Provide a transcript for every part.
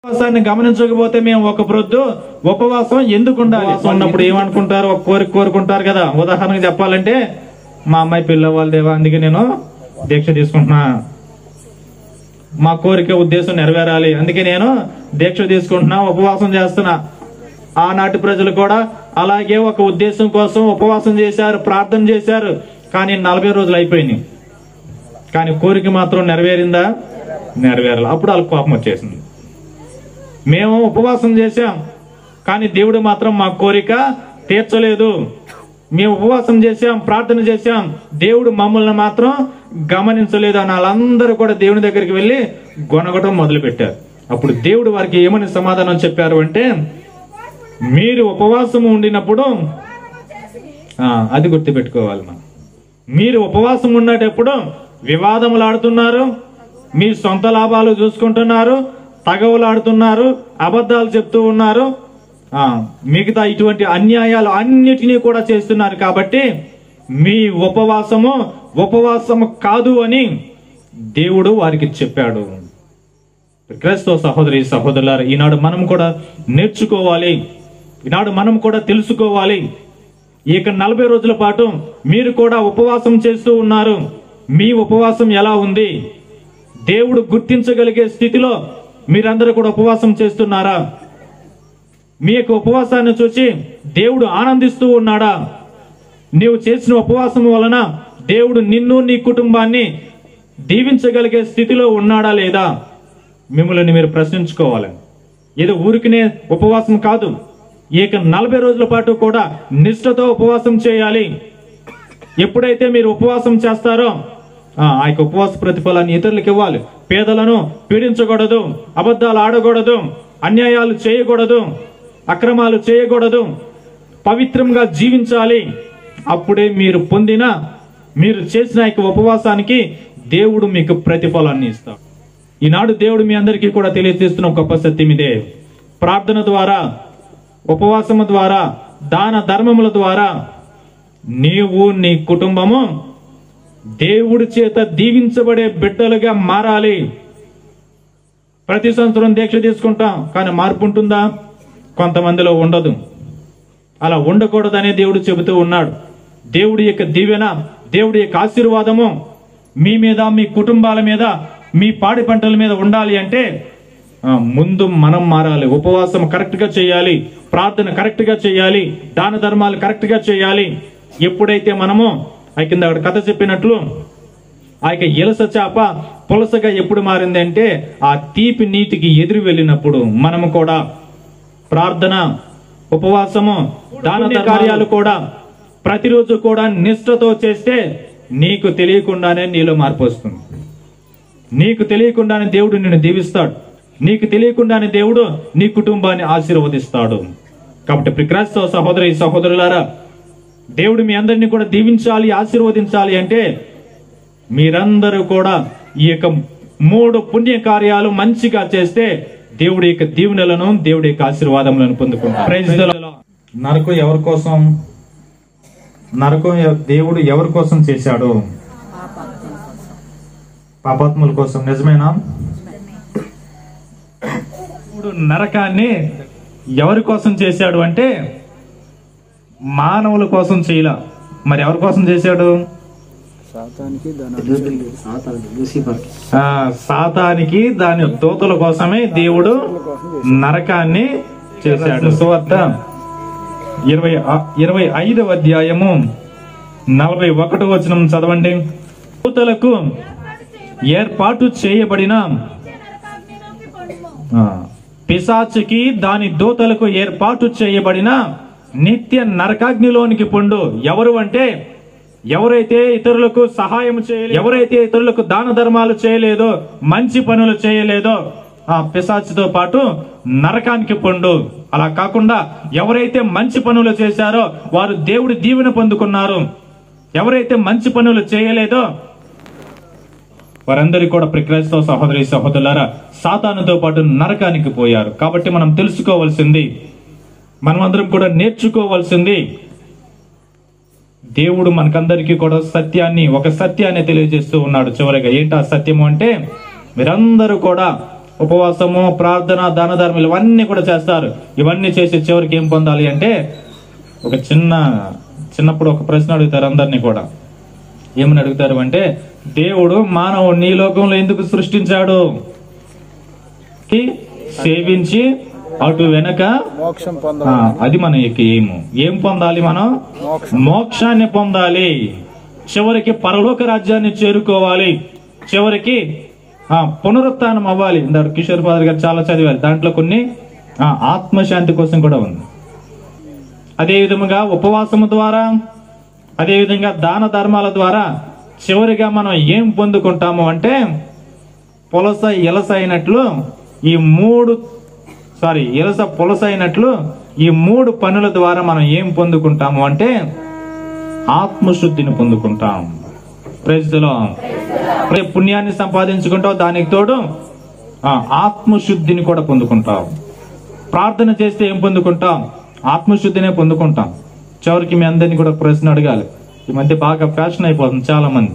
ఉపవాసాన్ని గమనించకపోతే మేము ఒక ప్రొద్దు ఉపవాసం ఎందుకు ఉండాలి ఉన్నప్పుడు ఏమనుకుంటారు ఒక కోరిక కోరుకుంటారు కదా ఉదాహరణకు చెప్పాలంటే మా అమ్మాయి పిల్లవాళ్ళ దేవా అందుకే నేను దీక్ష తీసుకుంటున్నా మా కోరిక ఉద్దేశం నెరవేరాలి అందుకే నేను దీక్ష తీసుకుంటున్నా ఉపవాసం చేస్తున్నా ఆనాటి ప్రజలు కూడా అలాగే ఒక ఉద్దేశం కోసం ఉపవాసం చేశారు ప్రార్థన చేశారు కానీ నలభై రోజులు అయిపోయినాయి కానీ కోరిక మాత్రం నెరవేరిందా నెరవేరాలి అప్పుడు వాళ్ళకి కోపం వచ్చేసింది మేము ఉపవాసం చేశాం కానీ దేవుడు మాత్రం మా కోరిక తీర్చలేదు మేము ఉపవాసం చేశాం ప్రార్థన చేశాం దేవుడు మమ్మల్ని మాత్రం గమనించలేదు అని వాళ్ళందరూ కూడా దేవుని దగ్గరికి వెళ్ళి గొనగటం మొదలు పెట్టారు అప్పుడు దేవుడు వారికి ఏమని సమాధానం చెప్పారు అంటే మీరు ఉపవాసం ఉండినప్పుడు ఆ, అది గుర్తుపెట్టుకోవాలి మనం మీరు ఉపవాసం ఉండేటప్పుడు వివాదములు ఆడుతున్నారు మీ సొంత లాభాలు చూసుకుంటున్నారు తగవులాడుతున్నారు అబద్ధాలు చెప్తూ ఉన్నారు ఆ, మిగతా ఇటువంటి అన్యాయాలు అన్నిటినీ కూడా చేస్తున్నారు కాబట్టి మీ ఉపవాసము ఉపవాసము కాదు అని దేవుడు వారికి చెప్పాడు క్రైస్తవ సహోదరి సహోదరులారు ఈనాడు మనం కూడా నేర్చుకోవాలి ఈనాడు మనం కూడా తెలుసుకోవాలి ఇక నలభై రోజుల పాటు మీరు కూడా ఉపవాసం చేస్తూ ఉన్నారు మీ ఉపవాసం ఎలా ఉంది దేవుడు గుర్తించగలిగే స్థితిలో మీరందరూ కూడా ఉపవాసం చేస్తున్నారా మీ యొక్క ఉపవాసాన్ని చూసి దేవుడు ఆనందిస్తూ ఉన్నాడా నీవు చేసిన ఉపవాసం వలన దేవుడు నిన్ను నీ కుటుంబాన్ని దీవించగలిగే స్థితిలో ఉన్నాడా లేదా మిమ్మల్ని మీరు ప్రశ్నించుకోవాలి ఏదో ఊరికినే ఉపవాసం కాదు ఇక నలభై రోజుల పాటు కూడా నిష్ఠతో ఉపవాసం చేయాలి ఎప్పుడైతే మీరు ఉపవాసం చేస్తారో ఆ ఆ యొక్క ఉపవాస ప్రతిఫలాన్ని ఇతరులకు ఇవ్వాలి పేదలను పీడించకూడదు అబద్ధాలు ఆడకూడదు అన్యాయాలు చేయకూడదు అక్రమాలు చేయకూడదు పవిత్రంగా జీవించాలి అప్పుడే మీరు పొందిన మీరు చేసిన యొక్క ఉపవాసానికి దేవుడు మీకు ప్రతిఫలాన్ని ఇస్తాడు ఈనాడు దేవుడు మీ అందరికీ కూడా తెలియజేస్తున్న ఒక గొప్ప సత్యం ఇదే ప్రార్థన ద్వారా ఉపవాసము ద్వారా దాన ధర్మముల ద్వారా నీవు నీ కుటుంబము దేవుడి చేత దీవించబడే బిడ్డలుగా మారాలి ప్రతి సంవత్సరం దీక్ష తీసుకుంటాం కానీ మార్పు ఉంటుందా కొంతమందిలో ఉండదు అలా ఉండకూడదనే దేవుడు చెబుతూ ఉన్నాడు దేవుడి యొక్క దీవెన దేవుడి యొక్క ఆశీర్వాదము మీ మీద మీ కుటుంబాల మీద మీ పాడి పంటల మీద ఉండాలి అంటే ఆ, ముందు మనం మారాలి ఉపవాసం కరెక్ట్ గా చేయాలి ప్రార్థన కరెక్ట్ గా చేయాలి దాన ధర్మాలు కరెక్ట్ గా చేయాలి ఎప్పుడైతే మనము ఆ కింద అక్కడ కథ చెప్పినట్లు ఆ యొక్క ఇలస చేప పులసగా ఎప్పుడు మారింది అంటే ఆ తీపి నీటికి ఎదురు వెళ్ళినప్పుడు మనము కూడా ప్రార్థన ఉపవాసము దాన కార్యాలు కూడా ప్రతిరోజు కూడా నిష్ఠతో చేస్తే నీకు తెలియకుండానే నీలో మార్పు వస్తుంది నీకు తెలియకుండానే దేవుడు నిన్ను దీవిస్తాడు నీకు తెలియకుండానే దేవుడు నీ కుటుంబాన్ని ఆశీర్వదిస్తాడు కాబట్టి ప్రి క్రైస్తవ సహోదరి సహోదరులారా దేవుడు మీ అందరినీ కూడా దీవించాలి ఆశీర్వదించాలి అంటే మీరందరూ కూడా ఈ యొక్క మూడు పుణ్య కార్యాలు మంచిగా చేస్తే దేవుడి యొక్క దీవెనలను దేవుడి యొక్క ఆశీర్వాదములను పొందుకుంటారు Praise the Lord. నరకం ఎవరి కోసం నరకం ఎవ- దేవుడు ఎవరి కోసం చేశాడు పాపాత్ముల కోసం నిజమేనా దేవుడు నరకాన్ని ఎవరి కోసం చేశాడు అంటే మానవుల కోసం చేయలా మరి ఎవరి కోసం చేశాడు సాతానికి దాని అధిపతి సాతాను లూసిఫర్కి ఆ సాతానికి దాని దూతల కోసమే దేవుడు నరకాన్ని చేశాడు సువార్త ఇరవై ఆ- ఇరవై ఐదవ అధ్యాయము నలభై ఒకటో వచనం చదవండి దూతలకు ఏర్పాటు చేయబడిన ఆ, పిశాచుకి దాని దూతలకు ఏర్పాటు చేయబడిన నిత్య నరకాగ్నిలోనికి పొండు ఎవరు అంటే ఎవరైతే ఇతరులకు సహాయం చేయలేదు ఎవరైతే ఇతరులకు దాన ధర్మాలు చేయలేదో మంచి పనులు చేయలేదో ఆ పిశాచుతో పాటు నరకానికి పొండు అలా కాకుండా ఎవరైతే మంచి పనులు చేశారో వారు దేవుడి దీవెన పొందుకున్నారు ఎవరైతే మంచి పనులు చేయలేదో వారందరి కూడా ప్రక్రైస్తవ సహోదరి సహోదరులారా సాతానుతో పాటు నరకానికి పోయారు కాబట్టి మనం తెలుసుకోవాల్సింది మనమందరం కూడా నేర్చుకోవాల్సింది దేవుడు మనకందరికీ కూడా సత్యాన్ని ఒక సత్యాన్ని తెలియజేస్తూ ఉన్నాడు చివరిగా ఏంటి ఆ సత్యము అంటే మీరందరూ కూడా ఉపవాసము ప్రార్థన దాన ధర్మాలు ఇవన్నీ కూడా చేస్తారు ఇవన్నీ చేసి చివరికి ఏం పొందాలి అంటే ఒక చిన్న చిన్నప్పుడు ఒక ప్రశ్న అడుగుతారు అందరినీ కూడా ఏమని అడుగుతారు అంటే దేవుడు మానవుడిని ఈ లోకంలో ఎందుకు సృష్టించాడు కి సేవించి అటు వెనక మోక్షం ఆ, పొందవాలి అది మన యొక్క ఏము ఏం పొందాలి మనం మోక్షం మోక్షాన్ని పొందాలి చివరికి పరలోక రాజ్యాన్ని చేరుకోవాలి చివరికి ఆ పునరుత్థానం అవ్వాలి ఇందాక కిషోర్ ఫాదర్ గారు చాలా చదివారు దాంట్లో కొన్ని ఆ, ఆత్మశాంతి కోసం కూడా ఉంది అదే విధముగా ఉపవాసము ద్వారా అదే విధంగా దాన ధర్మాల ద్వారా చివరిగా మనం ఏం పొందుకుంటాము అంటే పులస ఇలస అయినట్లు ఈ మూడు సారీ ఇలస పులస అయినట్లు ఈ మూడు పనుల ద్వారా మనం ఏం పొందుకుంటాము అంటే ఆత్మశుద్ధిని పొందుకుంటాం ప్రజలో పుణ్యాన్ని సంపాదించుకుంటావు దానికి తోడు ఆ, ఆత్మశుద్ధిని కూడా పొందుకుంటాం ప్రార్థన చేస్తే ఏం పొందుకుంటాం ఆత్మశుద్ధినే పొందుకుంటాం చివరికి మీ అందరినీ కూడా ఒక ప్రశ్న అడగాలి ఈ మధ్య బాగా ఫ్యాషన్ అయిపోతుంది చాలా మంది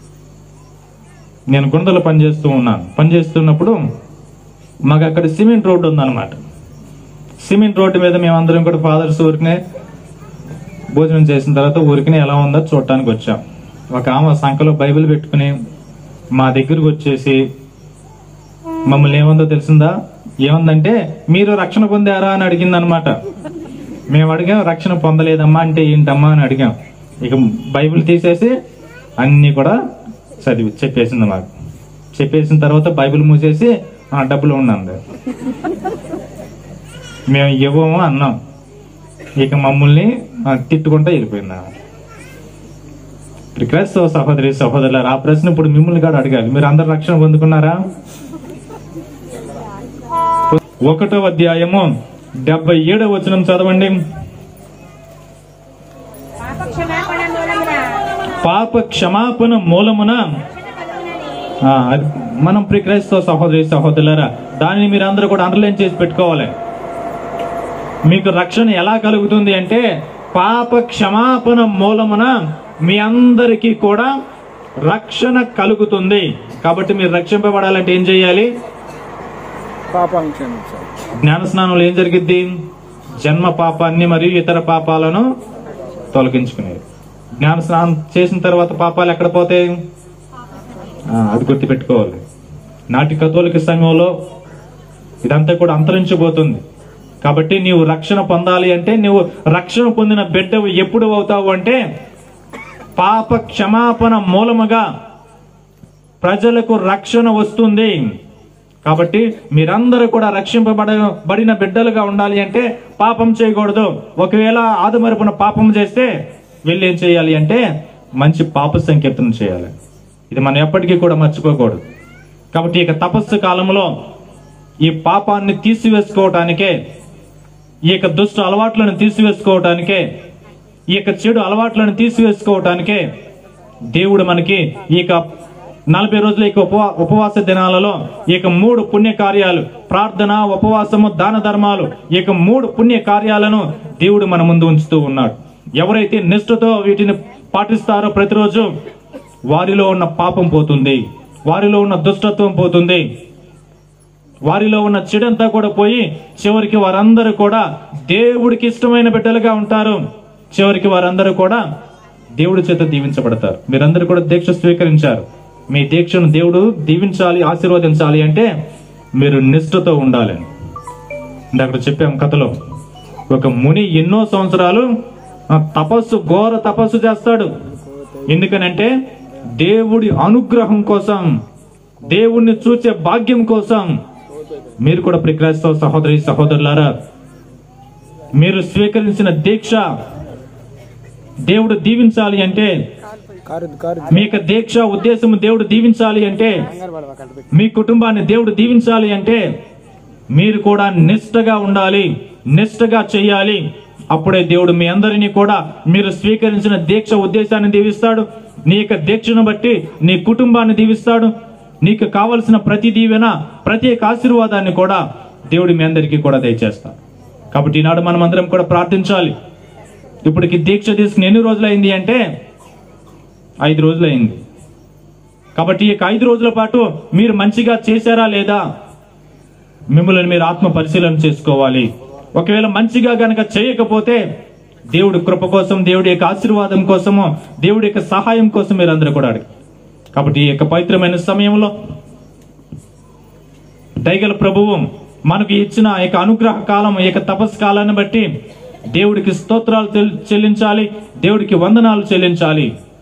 నేను గుండెలో పనిచేస్తూ ఉన్నాను పనిచేస్తున్నప్పుడు మాకు అక్కడ సిమెంట్ రోడ్డు ఉందన్నమాట సిమెంట్ రోడ్డు మీద మేమందరం కూడా ఫాదర్స్ ఊరికనే భోజనం చేసిన తర్వాత ఊరికనే ఎలా ఉందో చూడటానికి వచ్చాం ఒక ఆమె సంఖలో బైబిల్ పెట్టుకుని మా దగ్గరకు వచ్చేసి మమ్మల్ని ఏముందో తెలిసిందా ఏముందంటే మీరు రక్షణ పొందారా అని అడిగింది అనమాట మేము అడిగాం రక్షణ పొందలేదమ్మా అంటే ఏంటమ్మా అని అడిగాం ఇక బైబిల్ తీసేసి అన్ని కూడా చదివి చెప్పేసింది మాకు చెప్పేసిన తర్వాత బైబిల్ మూసేసి ఆ డబ్బులు ఉన్నది మేము ఇవ్వము అన్నాం ఇక మమ్మల్ని ఆ, తిట్టుకుంటా వెళ్ళిపోయింది ఆమె. ఇప్పుడు క్రైస్తవ సహోదరి సహోదరులారు ఆ ప్రశ్న ఇప్పుడు మిమ్మల్ని కూడా అడగాలి మీరు అందరు రక్షణ పొందుకున్నారా ఒకటో అధ్యాయము డెబ్బై ఏడవ వచనం చదవండి పాపక్షమాపణ మూలమున పాప క్షమాపణ మూలమున ఆ, అది మనం ప్రి క్రైస్తవ సహోదరి సహోదరులారా దానిని మీరు అందరూ కూడా అండర్లైన్ చేసి పెట్టుకోవాలి మీకు రక్షణ ఎలా కలుగుతుంది అంటే పాప క్షమాపణ మూలమున మీ అందరికీ కూడా రక్షణ కలుగుతుంది కాబట్టి మీరు రక్షింపబడాలంటే ఏం చేయాలి పాపాలను క్షమించాలి జ్ఞాన స్నానంలో ఏం జరిగిద్ది జన్మ పాపాన్ని మరియు ఇతర పాపాలను తొలగించుకునేది జ్ఞాన స్నానం చేసిన తర్వాత పాపాలు ఎక్కడ పోతాయి ఆ, అది గుర్తుపెట్టుకోవాలి నాటి కథోలిక సంఘంలో ఇదంతా కూడా అంతరించిపోతుంది కాబట్టి నీవు రక్షణ పొందాలి అంటే నువ్వు రక్షణ పొందిన బిడ్డవు ఎప్పుడు అవుతావు అంటే పాప క్షమాపణ మూలముగా ప్రజలకు రక్షణ వస్తుంది కాబట్టి మీరందరూ కూడా రక్షింపబడ బడిన బిడ్డలుగా ఉండాలి అంటే పాపం చేయకూడదు ఒకవేళ ఆదమరుపున పాపం చేస్తే వీళ్ళు ఏం చేయాలి అంటే మంచి పాప సంకీర్తన చేయాలి ఇది మనం ఎప్పటికీ కూడా మర్చిపోకూడదు కాబట్టి ఇక తపస్సు కాలంలో ఈ పాపాన్ని తీసివేసుకోవటానికే ఈ యొక్క దుష్ట అలవాట్లను తీసివేసుకోవటానికే ఈ యొక్క చెడు అలవాట్లను తీసివేసుకోవటానికే దేవుడు మనకి ఈ యొక్క నలభై రోజుల యొక్క ఉపవా ఉపవాస దినాలలో ఈ యొక్క మూడు పుణ్య కార్యాలు ప్రార్థన ఉపవాసము దాన ధర్మాలు ఈ యొక్క మూడు పుణ్య కార్యాలను దేవుడు మన ముందు ఉంచుతూ ఉన్నాడు ఎవరైతే నిష్ఠతో వీటిని పాటిస్తారో ప్రతిరోజు వారిలో ఉన్న పాపం పోతుంది వారిలో ఉన్న దుష్టత్వం పోతుంది వారిలో ఉన్న చెడంతా కూడా పోయి చివరికి వారందరూ కూడా దేవుడికి ఇష్టమైన బిడ్డలుగా ఉంటారు చివరికి వారందరూ కూడా దేవుడి చేత దీవించబడతారు మీరందరూ కూడా దీక్ష స్వీకరించారు మీ దీక్షను దేవుడు దీవించాలి ఆశీర్వదించాలి అంటే మీరు నిష్ఠతో ఉండాలి ఇందాక చెప్పాం కథలో ఒక ముని ఎన్నో సంవత్సరాలు ఆ, తపస్సు ఘోర తపస్సు చేస్తాడు ఎందుకనంటే దేవుడి అనుగ్రహం కోసం దేవుణ్ణి చూచే భాగ్యం కోసం మీరు కూడా ప్రిక్రైస్తవ సహోదరి సహోదరులారా మీరు స్వీకరించిన దీక్ష దేవుడు దీవించాలి అంటే కారు కారు మీ యొక్క దీక్ష ఉద్దేశం దేవుడు దీవించాలి అంటే మీ కుటుంబాన్ని దేవుడు దీవించాలి అంటే మీరు కూడా నిష్ఠగా ఉండాలి నిష్ఠగా చెయ్యాలి అప్పుడే దేవుడు మీ అందరినీ కూడా మీరు స్వీకరించిన దీక్ష ఉద్దేశాన్ని దీవిస్తాడు నీ యొక్క దీక్షను బట్టి నీ కుటుంబాన్ని దీవిస్తాడు నీకు కావలసిన ప్రతి దీవెన ప్రతి యొక్క ఆశీర్వాదాన్ని కూడా దేవుడు మీ అందరికీ కూడా దయచేస్తాడు కాబట్టి ఈనాడు మనం అందరం కూడా ప్రార్థించాలి ఇప్పటికి దీక్ష తీసుకుని ఎన్ని రోజులైంది అంటే ఐదు రోజులైంది కాబట్టి ఈ యొక్క ఐదు రోజుల పాటు మీరు మంచిగా చేశారా లేదా మిమ్మల్ని మీరు ఆత్మ పరిశీలన చేసుకోవాలి ఒకవేళ మంచిగా గనక చేయకపోతే దేవుడి కృప కోసం దేవుడి యొక్క ఆశీర్వాదం కోసము దేవుడి యొక్క సహాయం కోసం మీరు అందరూ కూడా అడగండి కాబట్టి ఈ యొక్క పవిత్రమైన సమయంలో దయగల ప్రభువు మనకు ఇచ్చిన ఈ యొక్క అనుగ్రహ కాలం ఈ యొక్క తపస్సు కాలాన్ని బట్టి దేవుడికి స్తోత్రాలు చెల్- చెల్లించాలి దేవుడికి వందనాలు చెల్లించాలి